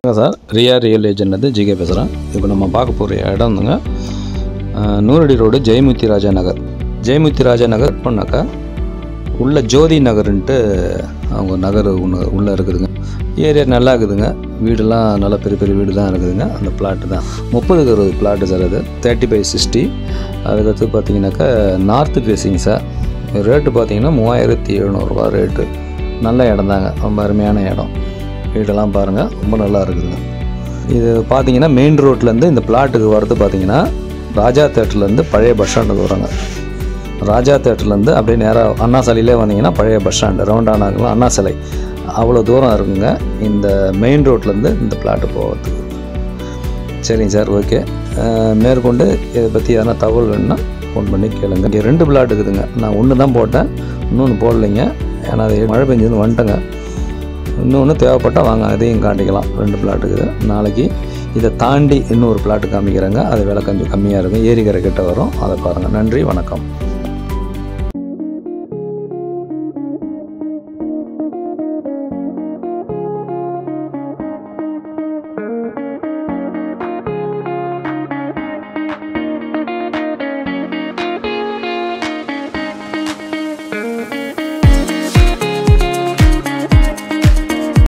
sir ரியா real agent வந்து GK பேசுகிறேன் இப்போ நம்ம பார்க்க போகிற இடம் வந்துங்க அஹ், நூறடி ரோடு ஜெயமூர்த்தி ராஜா நகர் ஜெயமூர்த்தி ராஜா நகர் பண்ணாக்கா உள்ள ஜோதி நகருன்ட்டு அவங்க நகர் ஒன்று உள்ளே இருக்குதுங்க ஏரியா நல்லா இருக்குதுங்க வீடெல்லாம் நல்ல பெரிய பெரிய வீடு தான் இருக்குதுங்க அந்த பிளாட்டு தான் முப்பதுக்கு அறுபது பிளாட்டு சார் அது தேர்ட்டி பை சிக்ஸ்டி அதுக்கடுத்து பார்த்தீங்கன்னாக்கா நார்த்து ஃபேஸிங் சார் ரேட்டு பார்த்தீங்கன்னா மூவாயிரத்தி எழுநூறுபா ரேட்டு நல்ல இடம் தாங்க ரொம்ப அருமையான இடம் வீடெல்லாம் பாருங்கள் ரொம்ப நல்லா இருக்குதுங்க இது பார்த்தீங்கன்னா மெயின் ரோட்லேருந்து இந்த பிளாட்டுக்கு வரது பார்த்தீங்கன்னா ராஜா தேட்டர்லேருந்து பழைய பஸ் ஸ்டாண்டுக்கு வராங்க ராஜா தேட்டர்லேருந்து அப்படியே நேராக அண்ணா சாலையிலே வந்தீங்கன்னா பழைய பஸ் ஸ்டாண்டு ரவுண்டானாக்கலாம் அண்ணா சிலை அவ்வளோ தூரம் இருக்குங்க இந்த மெயின் ரோட்லேருந்து இந்த பிளாட்டு போகிறதுக்கு சரிங்க சார் ஓகே அஹ், மேற்கொண்டு இதை பற்றி எதனா தகவல் வேணும்னா ஃபோன் பண்ணி கேளுங்க இங்கே ரெண்டு பிளாட் இருக்குதுங்க நான் ஒன்று தான் போட்டேன் இன்னொன்று போடலைங்க ஏன்னா அது மழை பெஞ்சது வந்துட்டேங்க இன்னொன்று தேவைப்பட்டால் வாங்க அதையும் காட்டிக்கலாம் ரெண்டு பிளாட் இருக்குது நாளைக்கு இதை தாண்டி இன்னொரு பிளாட்டு காமிக்கிறேங்க அது விலை கொஞ்சம் கம்மியாக இருக்கும் ஏரிக்கரை கிட்ட வரும் அதை பாருங்கள் நன்றி வணக்கம்